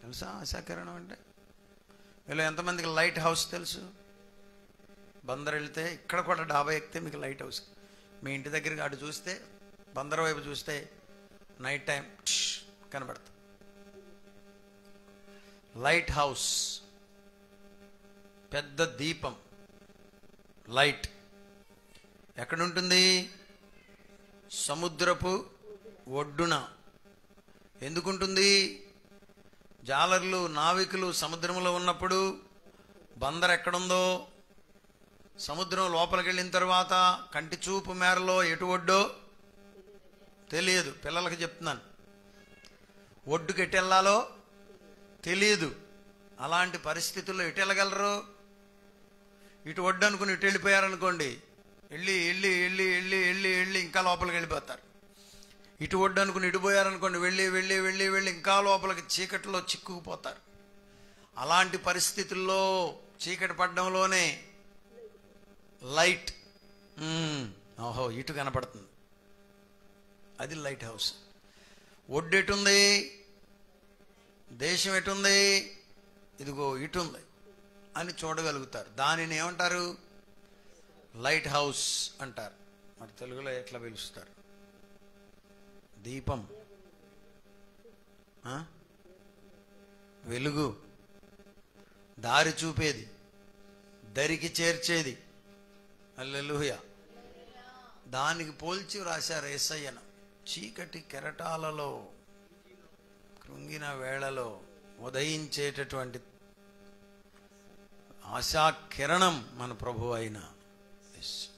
తెలుసా ఆశాకిరణం అంటే మీలో ఎంతమందికి లైట్ హౌస్ తెలుసు బందర్ వెళ్తే ఇక్కడ కూడా డాబా ఎక్కితే మీకు లైట్ హౌస్ మీ ఇంటి దగ్గరికి అటు చూస్తే బందర్ వైపు చూస్తే నైట్ టైం కనబడుతుంది లైట్ హౌస్ పెద్ద దీపం లైట్ ఎక్కడుంటుంది సముద్రపు ఒడ్డున ఎందుకుంటుంది జాలర్లు నావికులు సముద్రంలో ఉన్నప్పుడు బందర్ ఎక్కడుందో సముద్రం లోపలికి వెళ్ళిన తర్వాత కంటి చూపు మేరలో ఎటు ఒడ్డో తెలియదు పిల్లలకి చెప్తున్నాను ఒడ్డుకి ఎటు వెళ్ళాలో తెలియదు అలాంటి పరిస్థితుల్లో ఎటు వెళ్ళగలరు ఇటు ఒడ్డు అనుకుని ఇటు వెళ్ళిపోయారనుకోండి వెళ్ళి వెళ్ళి వెళ్ళి వెళ్ళి వెళ్ళి వెళ్ళి ఇంకా లోపలికి వెళ్ళిపోతారు ఇటు ఒడ్డు అనుకుని ఇటు పోయారనుకోండి వెళ్ళి వెళ్ళి వెళ్ళి వెళ్ళి ఇంకా లోపలికి చీకటిలో చిక్కుకుపోతారు అలాంటి పరిస్థితుల్లో చీకటి పడ్డంలోనే లైట్ మ్మ్. ఓహో ఇటు కనపడుతుంది అది లైట్ హౌస్ ఒడ్డు ఎటుంది దేశం ఎటుంది ఇదిగో ఇటుంది అని చూడగలుగుతారు దానిని ఏమంటారు లైట్ హౌస్ అంటారు మరి తెలుగులో ఎట్లా పిలుస్తారు దీపం ఆ? వెలుగు దారి చూపేది దరికి చేర్చేది అల్లెలుహయ దానికి పోల్చి రాశారు ఏసయ్యను చీకటి కెరటాలలో కృంగిన వేళలో ఉదయించేటటువంటి ఆశా కిరణం మన ప్రభు అయిన యేసు